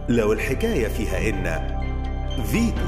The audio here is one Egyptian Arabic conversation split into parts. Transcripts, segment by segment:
لو الحكاية فيها إن فيتو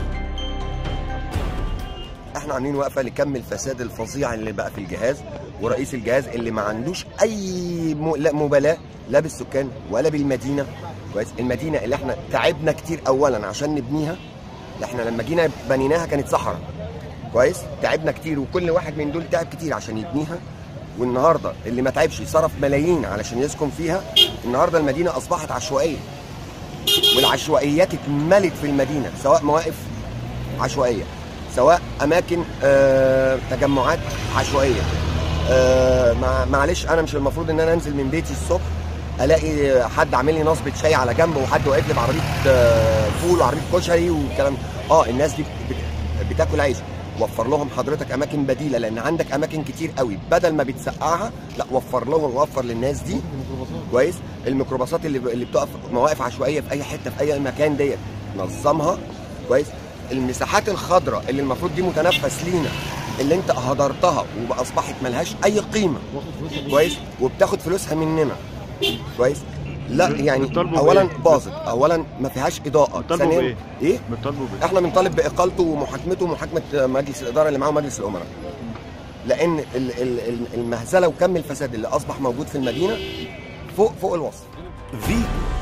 احنا عاملين وقفه لكم الفساد الفظيع اللي بقى في الجهاز ورئيس الجهاز اللي ما عندوش اي م- لا مبالاه لا بالسكان ولا بالمدينه كويس المدينه اللي احنا تعبنا كتير اولا عشان نبنيها احنا لما جينا بنيناها كانت صحراء كويس تعبنا كتير وكل واحد من دول تعب كتير عشان يبنيها والنهارده اللي ما تعبش صرف ملايين علشان يسكن فيها النهارده المدينه اصبحت عشوائيه والعشوائيات اتملت في المدينه سواء مواقف عشوائيه سواء اماكن آه تجمعات عشوائيه آه مع- معلش انا مش المفروض ان انا انزل من بيتي الصبح الاقي حد عامل لي نصبه شاي على جنب وحد واقف لي بعربيه آه فول وعربيه كشري والكلام ده. اه الناس دي بت- بتاكل عيش وفر لهم حضرتك اماكن بديله لان عندك اماكن كتير قوي بدل ما بتسقعها لا وفر لهم وفر للناس دي كويس الميكروباصات اللي اللي بتقف مواقف عشوائيه في اي حته في اي مكان ديت نظمها كويس المساحات الخضراء اللي المفروض دي متنفس لينا اللي انت هدرتها واصبحت ملهاش اي قيمه كويس وبتاخد فلوسها مننا كويس لا يعني بتطالبوا اولا بإيه؟ باظت اولا ما فيهاش اضاءه بتطالبوا ثانيا بإيه؟ ايه بتطالبوا بايه؟ احنا بنطالب باقالته ومحاكمته ومحاكمه مجلس الاداره اللي معاه مجلس الامراء لان ال- ال- ال- المهزله وكم الفساد اللي اصبح موجود في المدينه فوق فوق الوصف فيتو